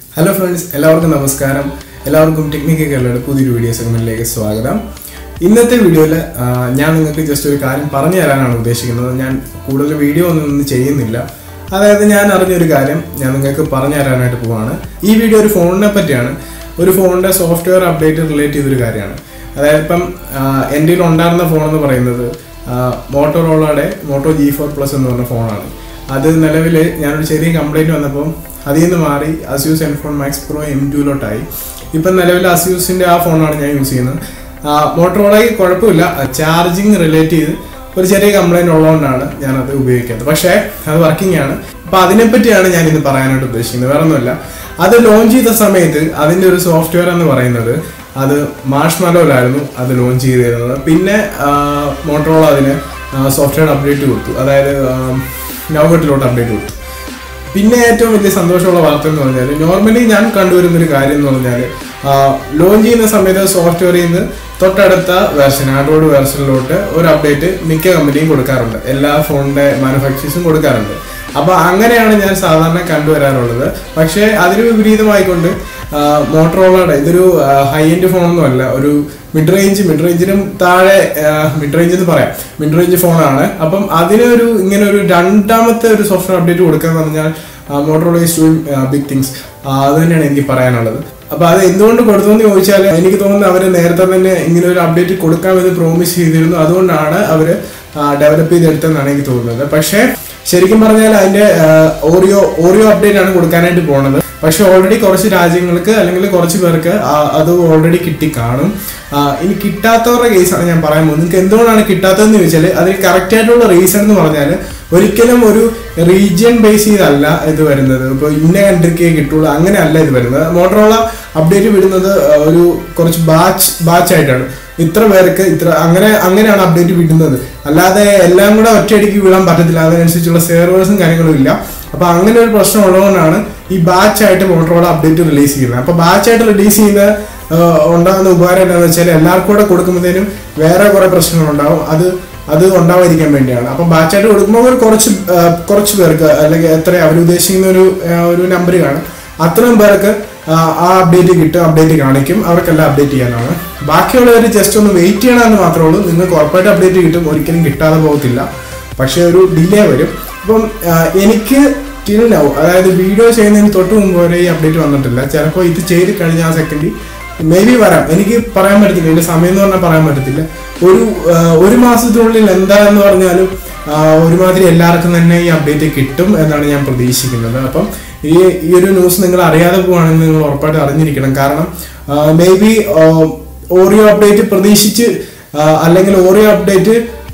hello friends എല്ലാവർക്കും നമസ്കാരം എല്ലാവർക്കും ടെക്നിക്കൽ കേരളയുടെ പുതിയൊരു വീഡിയോ സെഗ്മെന്റിലേക്ക് സ്വാഗതം ഇന്നത്തെ വീഡിയോയിൽ ഞാൻ നിങ്ങൾക്ക് ജസ്റ്റ് ഒരു കാര്യം പറഞ്ഞു തരാനാണ് ഉദ്ദേശിക്കുന്നത് ഞാൻ കൂടുതൽ വീഡിയോ ഒന്നും ഇന്ന് ചെയ്യുന്നില്ല അതായത് ഞാൻ അറിഞ്ഞൊരു കാര്യം ഞാൻ നിങ്ങൾക്ക് പറഞ്ഞു തരാനായിട്ട് പോവാണ് ഈ വീഡിയോ ഒരു ഫോണിനെ പറ്റിയാണ് ഒരു ഫോണിന്റെ സോഫ്റ്റ്വെയർ അപ്ഡേറ്റ് റിലേറ്റ് ചെയ്തൊരു കാര്യമാണ് അതായത് ഇപ്പം ആ, എൻ്റെ കയ്യിൽ ഉണ്ടായിരുന്ന ഫോൺ എന്ന് പറയുന്നത് മോട്ടോറോളയുടെ മോട്ടോ ജി ഫോർ പ്ലസ് എന്ന് പറഞ്ഞ ഫോണാണ് അത് നിലവിൽ ഞാനൊരു ചെറിയ കംപ്ലൈൻറ്റ് വന്നപ്പോൾ അതിൽ നിന്ന് മാറി അസ്യൂസ് എൻഫോൺ മാക്സ് പ്രോ എം ടുയിലോട്ടായി ഇപ്പം നിലവിൽ അസ്യൂസിൻ്റെ ആ ഫോണാണ് ഞാൻ യൂസ് ചെയ്യുന്നത് മോട്ടോറോളയ്ക്ക് കുഴപ്പമില്ല ചാർജിങ് റിലേറ്റ് ചെയ്ത് ഒരു ചെറിയ കംപ്ലൈൻറ്റ് ഉള്ളതുകൊണ്ടാണ് ഞാനത് ഉപയോഗിക്കുന്നത് പക്ഷേ അത് വർക്കിംഗ് ആണ് അപ്പം അതിനെപ്പറ്റിയാണ് ഞാൻ ഇന്ന് പറയാനായിട്ട് ഉദ്ദേശിക്കുന്നത് വേറെ ഒന്നുമില്ല അത് ലോഞ്ച് ചെയ്ത സമയത്ത് അതിൻ്റെ ഒരു സോഫ്റ്റ്വെയർ എന്ന് പറയുന്നത് അത് മാഷ് മലോയിലായിരുന്നു അത് ലോഞ്ച് ചെയ്തിരുന്നത് പിന്നെ മോട്ടോറോള അതിന് സോഫ്റ്റ്വെയർ അപ്ഡേറ്റ് കൊടുത്തു അതായത് നവഗട്ടിലോട്ട് അപ്ഡേറ്റ് കൊടുത്തു പിന്നെ ഏറ്റവും വലിയ സന്തോഷമുള്ള വാർത്ത എന്ന് പറഞ്ഞാൽ നോർമലി ഞാൻ കണ്ടുവരുന്ന ഒരു കാര്യം എന്ന് പറഞ്ഞാൽ ലോഞ്ച് ചെയ്യുന്ന സമയത്ത് സോഫ്റ്റ്വെയറിൽ നിന്ന് തൊട്ടടുത്ത വേർഷൻ ആൻഡ്രോയിഡ് വേർഷനിലോട്ട് ഒരു അപ്ഡേറ്റ് മിക്ക കമ്പനിയും കൊടുക്കാറുണ്ട് എല്ലാ ഫോണിന്റെ മാനുഫാക്ചേഴ്സും കൊടുക്കാറുണ്ട് അപ്പൊ അങ്ങനെയാണ് ഞാൻ സാധാരണ കണ്ടുവരാറുള്ളത് പക്ഷേ അതിന് വിപരീതമായിക്കൊണ്ട് മോട്ടറോളയുടെ ഇതൊരു ഹൈ എൻഡ് ഫോണൊന്നും അല്ല ഒരു മിഡ് റേഞ്ച് മിഡ് റേഞ്ചിനും താഴെ മിഡ് റേഞ്ച് എന്ന് പറയാം മിഡ് റേഞ്ച് ഫോണാണ് അപ്പം അതിനൊരു ഇങ്ങനെ ഒരു രണ്ടാമത്തെ ഒരു സോഫ്റ്റ്വെയർ അപ്ഡേറ്റ് കൊടുക്കുക എന്ന് പറഞ്ഞാൽ Motorola is doing big things അത് തന്നെയാണ് എനിക്ക് പറയാനുള്ളത് അപ്പൊ അത് എന്തുകൊണ്ട് കൊടുത്തു എന്ന് ചോദിച്ചാൽ എനിക്ക് തോന്നുന്നു അവർ നേരത്തെ തന്നെ ഇങ്ങനെ ഒരു അപ്ഡേറ്റ് കൊടുക്കാമെന്ന് പ്രോമിസ് ചെയ്തിരുന്നു അതുകൊണ്ടാണ് അവർ ഡെവലപ്പ് ചെയ്തെടുത്തെന്നാണ് എനിക്ക് തോന്നുന്നത് പക്ഷേ ശരിക്കും പറഞ്ഞാൽ അതിന്റെ ഓറിയോ ഓറിയോ അപ്ഡേറ്റ് ആണ് കൊടുക്കാനായിട്ട് പോണത് പക്ഷെ ഓൾറെഡി കുറച്ച് രാജ്യങ്ങൾക്ക് അല്ലെങ്കിൽ കുറച്ച് പേർക്ക് ആ- അത് ഓൾറെഡി കിട്ടി കാണും ആ, ഇനി കിട്ടാത്തവരുടെ കേസാണ് ഞാൻ പറയാൻ പോകുന്നത് നിങ്ങൾക്ക് എന്തുകൊണ്ടാണ് കിട്ടാത്തതെന്ന് ചോദിച്ചാൽ അതിന് കറക്റ്റ് ആയിട്ടുള്ള റീസൺ എന്ന് പറഞ്ഞാൽ ഒരിക്കലും ഒരു റീജിയൻ ബേസ് ചെയ്തല്ല ഇത് വരുന്നത് ഇപ്പോൾ ഇന്ന കൺട്രിക്ക് കിട്ടുള്ളൂ അങ്ങനെയല്ല ഇത് വരുന്നത് മോട്ടറോള അപ്ഡേറ്റ് വിടുന്നത് ആ, ഒരു കുറച്ച് ബാച്ച് ബാച്ച് ആയിട്ടാണ് ഇത്ര പേർക്ക് ഇത്ര അങ്ങനെ അങ്ങനെയാണ് അപ്ഡേറ്റ് വിടുന്നത് അല്ലാതെ എല്ലാം കൂടെ ഒറ്റയടിക്ക് വിടാൻ പറ്റത്തില്ല അതിനനുസരിച്ചുള്ള സെർവേഴ്സും കാര്യങ്ങളും ഇല്ല അപ്പൊ അങ്ങനെ ഒരു പ്രശ്നം ഉള്ളതുകൊണ്ടാണ് ഈ ബാച്ച് ആയിട്ട് മോട്ടറോള അപ്ഡേറ്റ് റിലീസ് ചെയ്യുന്നത് അപ്പൊ ബാച്ച് ആയിട്ട് റിലീസ് ചെയ്യുന്ന ആ, ഉണ്ടാകുന്ന ഉപകാരം എന്താണെന്ന് വെച്ചാൽ എല്ലാവർക്കും കൂടെ കൊടുക്കുമ്പോഴത്തേനും വേറെ കുറെ പ്രശ്നങ്ങളുണ്ടാവും അത് അത് ഉണ്ടാവാതിരിക്കാൻ വേണ്ടിയാണ് അപ്പം ബാച്ചായിട്ട് കൊടുക്കുമ്പോൾ ഒരു കുറച്ച് ആ, കുറച്ച് പേർക്ക് അല്ലെങ്കിൽ എത്ര അവർ ഉദ്ദേശിക്കുന്ന ഒരു ആ, ഒരു നമ്പർ കാണും അത്രയും പേർക്ക് ആ, ആ അപ്ഡേറ്റ് കിട്ടും അപ്ഡേറ്റ് കാണിക്കും അവർക്കെല്ലാം അപ്ഡേറ്റ് ചെയ്യാനാണ് ബാക്കിയുള്ളവർ ജസ്റ്റ് ഒന്ന് വെയിറ്റ് ചെയ്യണമെന്ന് മാത്രമേ ഉള്ളൂ നിങ്ങൾക്ക് ഉറപ്പായിട്ട് അപ്ഡേറ്റ് കിട്ടും ഒരിക്കലും കിട്ടാതെ പോകത്തില്ല പക്ഷേ ഒരു ഡിലേ വരും അപ്പം ആ, എനിക്ക് ടിൽ നൗ അതായത് വീഡിയോ ചെയ്യുന്നതിന് തൊട്ട് മുമ്പ് വരെ ഈ അപ്ഡേറ്റ് വന്നിട്ടില്ല ചിലപ്പോൾ ഇത് ചെയ്ത് കഴിഞ്ഞ ആ സെക്കൻഡിൽ മേ ബി വരാം എനിക്ക് പറയാൻ പറ്റത്തില്ല ഇതിന്റെ സമയം എന്ന് പറഞ്ഞാൽ പറയാൻ പറ്റത്തില്ല ഒരു ആ, ഒരു മാസത്തിനുള്ളിൽ എന്താന്ന് പറഞ്ഞാലും ആ, ഒരുമാതിരി എല്ലാവർക്കും തന്നെ ഈ അപ്ഡേറ്റ് കിട്ടും എന്നാണ് ഞാൻ പ്രതീക്ഷിക്കുന്നത് അപ്പം ഈ ഈ ഒരു ന്യൂസ് നിങ്ങൾ അറിയാതെ പോവാണെങ്കിൽ നിങ്ങൾ ഉറപ്പായിട്ട് അറിഞ്ഞിരിക്കണം കാരണം മേ ബി ഓറിയോ അപ്ഡേറ്റ് പ്രതീക്ഷിച്ച് ആ, അല്ലെങ്കിൽ ഓറിയോ അപ്ഡേറ്റ്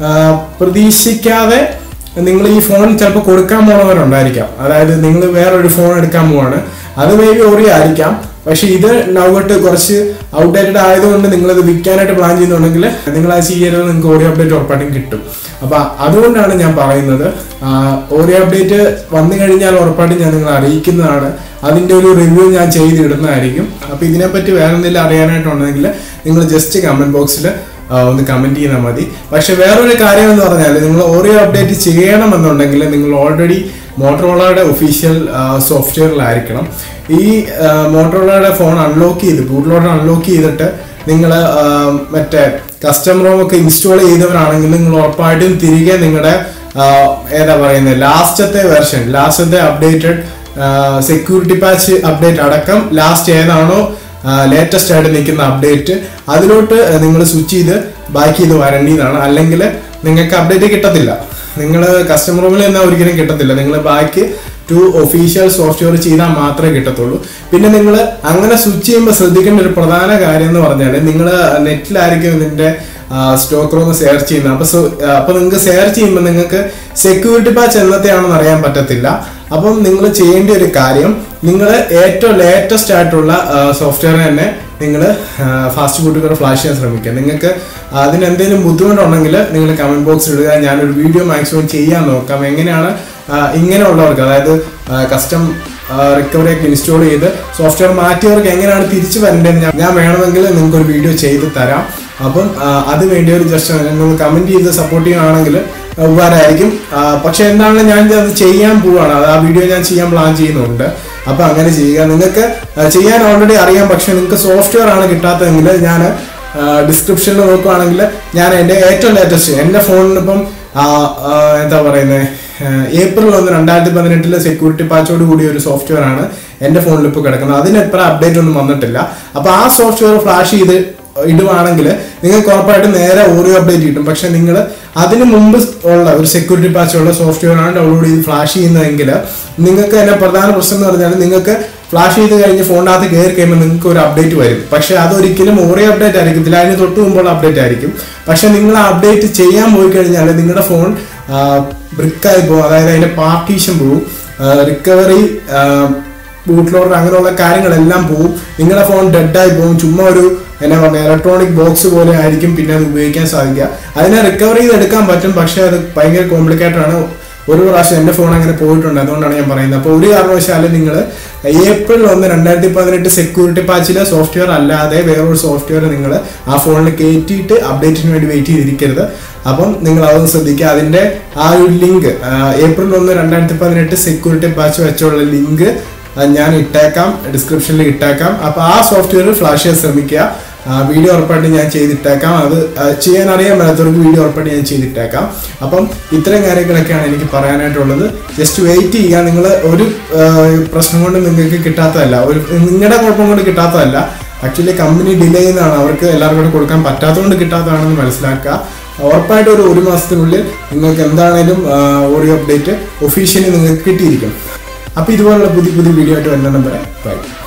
പ്രതീക്ഷിക്കാതെ നിങ്ങൾ ഈ ഫോൺ ചിലപ്പോൾ കൊടുക്കാൻ പോണവരുണ്ടായിരിക്കാം അതായത് നിങ്ങൾ വേറൊരു ഫോൺ എടുക്കാൻ പോവാണ് അത് മേ ബി ഓറിയോ ആയിരിക്കാം പക്ഷെ ഇത് നവട്ട് കുറച്ച് ഔട്ട്ഡേറ്റഡ് ആയതുകൊണ്ട് നിങ്ങളിത് വിൽക്കാനായിട്ട് പ്ലാൻ ചെയ്യുന്നുണ്ടെങ്കിൽ നിങ്ങൾ അത് ചെയ്യരുത് നിങ്ങൾക്ക് ഓറിയോ അപ്ഡേറ്റ് ഉറപ്പായിട്ടും കിട്ടും അപ്പൊ അതുകൊണ്ടാണ് ഞാൻ പറയുന്നത് ഓറിയോ അപ്ഡേറ്റ് വന്നു കഴിഞ്ഞാൽ ഉറപ്പായിട്ടും ഞാൻ നിങ്ങളെ അറിയിക്കുന്നതാണ് അതിന്റെ ഒരു റിവ്യൂ ഞാൻ ചെയ്തിടുന്നതായിരിക്കും അപ്പൊ ഇതിനെപ്പറ്റി വേറെ എന്തെങ്കിലും അറിയാനായിട്ടുണ്ടെങ്കിൽ നിങ്ങൾ ജസ്റ്റ് കമന്റ് ബോക്സിൽ ഒന്ന് കമന്റ് ചെയ്താൽ മതി പക്ഷെ വേറൊരു കാര്യം എന്ന് പറഞ്ഞാൽ നിങ്ങൾ ഓറിയോ അപ്ഡേറ്റ് ചെയ്യണമെന്നുണ്ടെങ്കിൽ നിങ്ങൾ ഓൾറെഡി മോട്ടറോളയുടെ ഒഫീഷ്യൽ സോഫ്റ്റ്വെയറിലായിരിക്കണം ഈ മോട്ടറോളയുടെ ഫോൺ അൺലോക്ക് ചെയ്ത് ബൂട്ടിലോട്ട് അൺലോക്ക് ചെയ്തിട്ട് നിങ്ങൾ മറ്റേ കസ്റ്റം റോം ഒക്കെ ഇൻസ്റ്റാൾ ചെയ്തവരാണെങ്കിൽ നിങ്ങൾ ഉറപ്പായിട്ടും തിരികെ നിങ്ങളുടെ ഏതാ പറയുന്നത് ലാസ്റ്റത്തെ വെർഷൻ ലാസ്റ്റത്തെ അപ്ഡേറ്റഡ് സെക്യൂരിറ്റി പാച്ച് അപ്ഡേറ്റ് അടക്കം ലാസ്റ്റ് ഏതാണോ ലേറ്റസ്റ്റ് ആയിട്ട് നിൽക്കുന്ന അപ്ഡേറ്റ് അതിലോട്ട് നിങ്ങൾ സ്വിച്ച് ചെയ്ത് ബാക്ക് ചെയ്ത് വരേണ്ടതാണ് അല്ലെങ്കിൽ നിങ്ങൾക്ക് അപ്ഡേറ്റ് കിട്ടത്തില്ല നിങ്ങൾ കസ്റ്റമർ റൂമിൽ എന്നാൽ ഒരിക്കലും കിട്ടത്തില്ല നിങ്ങൾ ബാക്ക് ടു ഒഫീഷ്യൽ സോഫ്റ്റ്വെയർ ചെയ്താൽ മാത്രമേ കിട്ടത്തുള്ളൂ പിന്നെ നിങ്ങൾ അങ്ങനെ സ്വിച്ച് ചെയ്യുമ്പോൾ ശ്രദ്ധിക്കേണ്ട ഒരു പ്രധാന കാര്യം എന്ന് പറഞ്ഞാൽ നിങ്ങൾ നെറ്റിലായിരിക്കും ഇതിന്റെ സ്റ്റോക്ക് റൂം സെർച്ച് ചെയ്യുന്നത് അപ്പൊ സോ- അപ്പൊ നിങ്ങൾക്ക് സെർച്ച് ചെയ്യുമ്പോൾ നിങ്ങൾക്ക് സെക്യൂരിറ്റി പാച്ച് എന്നത്തെയാണെന്ന് അറിയാൻ പറ്റത്തില്ല അപ്പം നിങ്ങൾ ചെയ്യേണ്ട ഒരു കാര്യം നിങ്ങൾ ഏറ്റവും ലേറ്റസ്റ്റ് ആയിട്ടുള്ള സോഫ്റ്റ്വെയർ തന്നെ നിങ്ങൾ ഫാസ്റ്റ് ഫുഡ് കൂടെ ഫ്ലാഷ് ചെയ്യാൻ ശ്രമിക്കുക നിങ്ങൾക്ക് അതിന് എന്തെങ്കിലും ബുദ്ധിമുട്ടുണ്ടെങ്കിൽ നിങ്ങൾ കമന്റ് ബോക്സിൽ ഇടുക ഞാനൊരു വീഡിയോ മാക്സിമം ചെയ്യാൻ നോക്കാം എങ്ങനെയാണ് ആ, ഇങ്ങനെയുള്ളവർക്ക് അതായത് കസ്റ്റം റിക്കവറി ഒക്കെ ഇൻസ്റ്റാൾ ചെയ്ത് സോഫ്റ്റ്വെയർ മാറ്റിയവർക്ക് എങ്ങനെയാണ് തിരിച്ചു വരേണ്ടത് ഞാൻ- ഞാൻ വേണമെങ്കിൽ നിങ്ങൾക്ക് ഒരു വീഡിയോ ചെയ്ത് തരാം അപ്പം ആ, അത് വേണ്ടി ഒരു ജസ്റ്റ് നിങ്ങൾ കമന്റ് ചെയ്ത് സപ്പോർട്ട് ചെയ്യുകയാണെങ്കിൽ ഉപകാരമായിരിക്കും ആ, പക്ഷെ എന്താണ് ഞാൻ അത് ചെയ്യാൻ പോവാണ് അത് ആ വീഡിയോ ഞാൻ ചെയ്യാൻ പ്ലാൻ ചെയ്യുന്നുണ്ട് അപ്പൊ അങ്ങനെ ചെയ്യുക നിങ്ങൾക്ക് ആ, ചെയ്യാൻ ഓൾറെഡി അറിയാം പക്ഷെ നിങ്ങൾക്ക് സോഫ്റ്റ്വെയർ ആണ് കിട്ടാത്തതെങ്കിൽ ഞാൻ ഡിസ്ക്രിപ്ഷനിൽ നോക്കുവാണെങ്കിൽ ഞാൻ എൻ്റെ ഏറ്റവും ലേറ്റസ്റ്റ് എൻ്റെ ഫോണിന് ഇപ്പം ആ, ആ, എന്താ പറയുന്നത് ഏപ്രിൽ ഒന്ന് രണ്ടായിരത്തി പതിനെട്ടിലെ സെക്യൂരിറ്റി പാച്ചോട് കൂടിയ ഒരു സോഫ്റ്റ്വെയർ ആണ് എൻ്റെ ഫോണിൽ ഇപ്പോൾ കിടക്കുന്നത് അതിന് എത്ര അപ്ഡേറ്റ് ഒന്നും വന്നിട്ടില്ല അപ്പോൾ ആ സോഫ്റ്റ്വെയർ ഫ്ലാഷ് ചെയ്ത് ഇടുവാണെങ്കിൽ നിങ്ങൾക്ക് ഉറപ്പായിട്ടും നേരെ ഓരോ അപ്ഡേറ്റ് കിട്ടും പക്ഷെ നിങ്ങൾ അതിന് മുമ്പ് ഉള്ള ഒരു സെക്യൂരിറ്റി പാച്ച് ഉള്ള സോഫ്റ്റ്വെയർ ആണ് ഡൗൺലോഡ് ചെയ്ത് ഫ്ലാഷ് ചെയ്യുന്നതെങ്കിൽ നിങ്ങൾക്ക് തന്നെ പ്രധാന പ്രശ്നം എന്ന് പറഞ്ഞാൽ നിങ്ങൾക്ക് ഫ്ലാഷ് ചെയ്ത് കഴിഞ്ഞ് ഫോണിനകത്ത് കയറി കഴിയുമ്പോൾ നിങ്ങൾക്ക് ഒരു അപ്ഡേറ്റ് വരും പക്ഷെ അതൊരിക്കലും ഓരോ അപ്ഡേറ്റ് ആയിരിക്കത്തില്ല അതിന് തൊട്ട് മുമ്പുള്ള അപ്ഡേറ്റ് ആയിരിക്കും പക്ഷെ നിങ്ങൾ അപ്ഡേറ്റ് ചെയ്യാൻ പോയി കഴിഞ്ഞാൽ നിങ്ങളുടെ ഫോൺ ബ്രിക്കായി പോകും അതായത് അതിന്റെ പാർട്ടീഷൻ പോകും റിക്കവറി ബൂട്ട് ലോഡർ അങ്ങനെയുള്ള കാര്യങ്ങളെല്ലാം പോവും നിങ്ങളുടെ ഫോൺ ഡെഡായി പോകും ചുമ്മാ ഒരു എന്നാ പറയുക ഇലക്ട്രോണിക് ബോക്സ് പോലെ ആയിരിക്കും പിന്നെ അത് ഉപയോഗിക്കാൻ സാധിക്കുക അതിനെ റിക്കവർ ചെയ്ത് എടുക്കാൻ പറ്റും പക്ഷെ അത് ഭയങ്കര കോംപ്ലിക്കേറ്റഡ് ആണ് ഒരു പ്രാവശ്യം എൻ്റെ ഫോൺ അങ്ങനെ പോയിട്ടുണ്ട് അതുകൊണ്ടാണ് ഞാൻ പറയുന്നത് അപ്പോൾ ഒരു കാരണവശാലും നിങ്ങൾ ഏപ്രിൽ ഒന്ന് രണ്ടായിരത്തി പതിനെട്ട് സെക്യൂരിറ്റി പാച്ചിലെ സോഫ്റ്റ്വെയർ അല്ലാതെ വേറൊരു സോഫ്റ്റ്വെയർ നിങ്ങൾ ആ ഫോണിൽ കയറ്റിയിട്ട് അപ്ഡേറ്റിന് വേണ്ടി വെയിറ്റ് ചെയ്തിരിക്കരുത് അപ്പം നിങ്ങൾ അതൊന്ന് ശ്രദ്ധിക്കുക അതിന്റെ ആ ഒരു ലിങ്ക് ഏപ്രിൽ ഒന്ന് രണ്ടായിരത്തി പതിനെട്ട് സെക്യൂരിറ്റി പാച്ച് വെച്ചുള്ള ലിങ്ക് ഞാൻ ഇട്ടേക്കാം ഡിസ്ക്രിപ്ഷനിൽ ഇട്ടേക്കാം അപ്പൊ ആ സോഫ്റ്റ്വെയർ ഫ്ലാഷ് ചെയ്യാൻ ശ്രമിക്കുക വീഡിയോ ഉറപ്പായിട്ട് ഞാൻ ചെയ്തിട്ടേക്കാം അത് ആ, ചെയ്യാൻ അറിയാൻ മേലാത്തവർക്ക് വീഡിയോ ഉറപ്പായിട്ട് ഞാൻ ചെയ്തിട്ടേക്കാം അപ്പം ഇത്രയും കാര്യങ്ങളൊക്കെയാണ് എനിക്ക് പറയാനായിട്ടുള്ളത് ജസ്റ്റ് വെയിറ്റ് ചെയ്യുക നിങ്ങൾ ഒരു ആ, പ്രശ്നം കൊണ്ട് നിങ്ങൾക്ക് കിട്ടാത്തതല്ല ഒരു നിങ്ങളുടെ കുഴപ്പം കൊണ്ട് കിട്ടാത്തതല്ല ആക്ച്വലി കമ്പനി ഡിലേ ചെയ്യുന്നതാണ് അവർക്ക് എല്ലാവർക്കും കൂടെ കൊടുക്കാൻ പറ്റാത്തതുകൊണ്ട് കിട്ടാത്തതാണെന്ന് മനസ്സിലാക്കുക ഉറപ്പായിട്ട് ഒരു ഒരു മാസത്തിനുള്ളിൽ നിങ്ങൾക്ക് എന്താണേലും ഓഡിയോ അപ്ഡേറ്റ് ഒഫീഷ്യലി നിങ്ങൾക്ക് കിട്ടിയിരിക്കും അപ്പോൾ ഇതുപോലുള്ള പുതിയ പുതിയ വീഡിയോ ആയിട്ട് വരുന്ന നമ്പർ ബൈ